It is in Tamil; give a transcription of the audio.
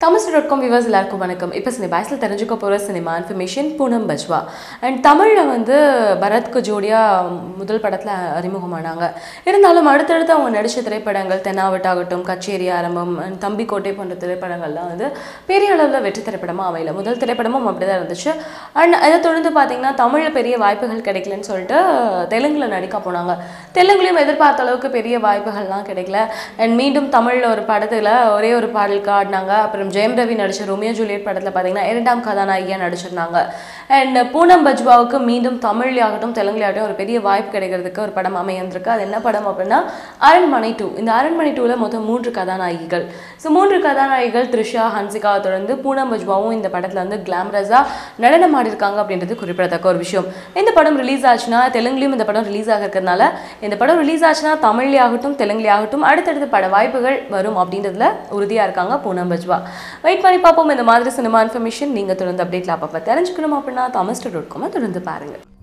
தமிழ் டாட் காம் வியூவர்ஸ் எல்லாருக்கும் வணக்கம் இப்போ சினிபாய்ஸில் தெரிஞ்சுக்க போகிற cinema information Poonam Bajwa and தமிழில் வந்து பரத்க்கு ஜோடியாக முதல் படத்தில் அறிமுகமானாங்க இருந்தாலும் அடுத்தடுத்து அவங்க நடித்த திரைப்படங்கள் தென்னாவட்டாகட்டும் கச்சேரி ஆரம்பம் and தம்பி கோட்டை போன்ற திரைப்படங்கள்லாம் வந்து பெரிய அளவில் வெற்றி திரைப்படமாக அமையல முதல் திரைப்படமும் அப்படி தான் இருந்துச்சு அண்ட் அதை தொடர்ந்து பார்த்தீங்கன்னா தமிழில் பெரிய வாய்ப்புகள் கிடைக்கலன்னு சொல்லிட்டு தெலுங்குல நடிக்க போனாங்க தெலுங்குலையும் எதிர்பார்த்த அளவுக்கு பெரிய வாய்ப்புகள்லாம் கிடைக்கல அண்ட் மீண்டும் தமிழில் ஒரு படத்தில் ஒரே ஒரு பாடலுக்கு ஆடினாங்க அப்புறம் ஜெயம் ரவி நடிச்ச ரோமியோ ஜூலியட் படத்தில் பார்த்தீங்கன்னா இரண்டாம் கதாநாயகியாக நடிச்சிருந்தாங்க அண்ட் பூனம் பஜ்வாவுக்கு மீண்டும் தமிழ்லையாகட்டும் தெலுங்குலையாகட்டும் ஒரு பெரிய வாய்ப்பு கிடைக்கிறதுக்கு ஒரு படம் அமைந்திருக்கு அது என்ன படம் அப்படின்னா அரண்மனை டூ இந்த அரண்மனை டூவில் மொத்தம் மூன்று கதாநாயகிகள் ஸோ மூன்று கதாநாயகிகள் த்ரிஷா ஹன்சிகாவை தொடர்ந்து பூனம் பஜ்வாவும் இந்த படத்தில் வந்து கிளாமரஸாக நடனம் ஆடிருக்காங்க அப்படின்றது குறிப்பிடத்தக்க ஒரு விஷயம் இந்த படம் ரிலீஸ் ஆச்சுன்னா தெலுங்குலையும் இந்த படம் ரிலீஸ் ஆகிறதுனால இந்த படம் ரிலீஸ் ஆச்சுன்னா தமிழ்லையாகட்டும் தெலுங்குலையாகட்டும் அடுத்தடுத்து பட வாய்ப்புகள் வரும் அப்படின்றதுல உறுதியாக இருக்காங்க பூனம் பஜ்வா வெயிட் பண்ணி பார்ப்போம் இந்த மாதிரி சினிமா இன்ஃபர்மேஷன் நீங்கள் தொடர்ந்து அப்டேட்ல அப்பப்போ தெரிஞ்சுக்கணும் அப்படின்னா தமிழ்ஸ்டர் டாட் காமை தொடர்ந்து பாருங்கள்